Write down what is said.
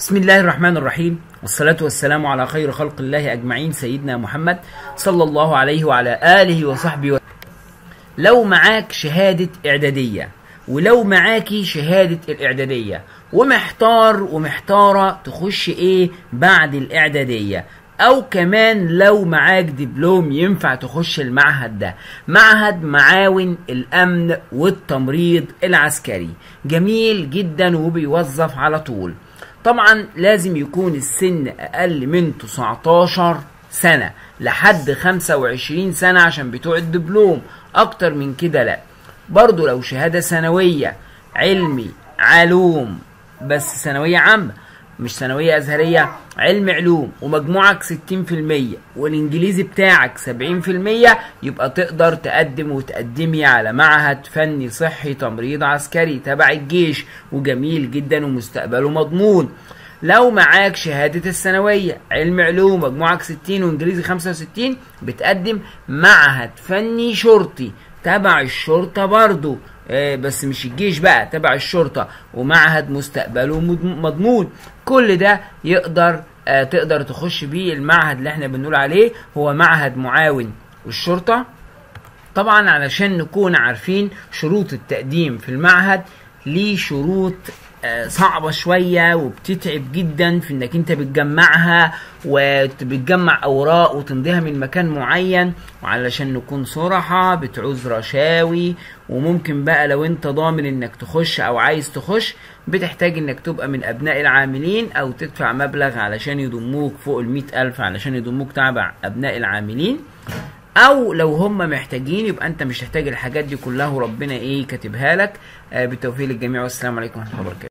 بسم الله الرحمن الرحيم والصلاة والسلام على خير خلق الله أجمعين سيدنا محمد صلى الله عليه وعلى آله وصحبه و... لو معاك شهادة إعدادية ولو معاكي شهادة الإعدادية ومحتار ومحتارة تخش إيه بعد الإعدادية أو كمان لو معاك دبلوم ينفع تخش المعهد ده معهد معاون الأمن والتمريض العسكري جميل جدا وبيوظف على طول طبعا لازم يكون السن اقل من 19 سنة لحد 25 سنة عشان بتوع الدبلوم اكتر من كده لا برضو لو شهادة ثانوية علمي علوم بس ثانوية عامة مش ثانوية أزهرية علم علوم ومجموعك 60% والإنجليزي بتاعك 70% يبقى تقدر تقدم وتقدمي على معهد فني صحي تمريض عسكري تبع الجيش وجميل جدا ومستقبله مضمون لو معاك شهادة الثانوية علم علوم مجموعك 60 وإنجليزي 65 بتقدم معهد فني شرطي تبع الشرطة برضو آه بس مش الجيش بقى تبع الشرطة ومعهد مستقبله مضمون كل ده يقدر آه تقدر تخش بيه المعهد اللي احنا بنقول عليه هو معهد معاون الشرطة طبعا علشان نكون عارفين شروط التقديم في المعهد ليه شروط صعبة شوية وبتتعب جدا في انك انت بتجمعها وبتجمع اوراق وتمضيها من مكان معين وعلشان نكون صراحة بتعوز رشاوي وممكن بقى لو انت ضامن انك تخش او عايز تخش بتحتاج انك تبقى من ابناء العاملين او تدفع مبلغ علشان يضموك فوق المئة الف علشان يضموك تبع ابناء العاملين او لو هم محتاجين يبقى انت مش هتحتاج الحاجات دي كلها وربنا ايه كاتبها لك آه بالتوفيق للجميع والسلام عليكم ورحمه الله وبركاته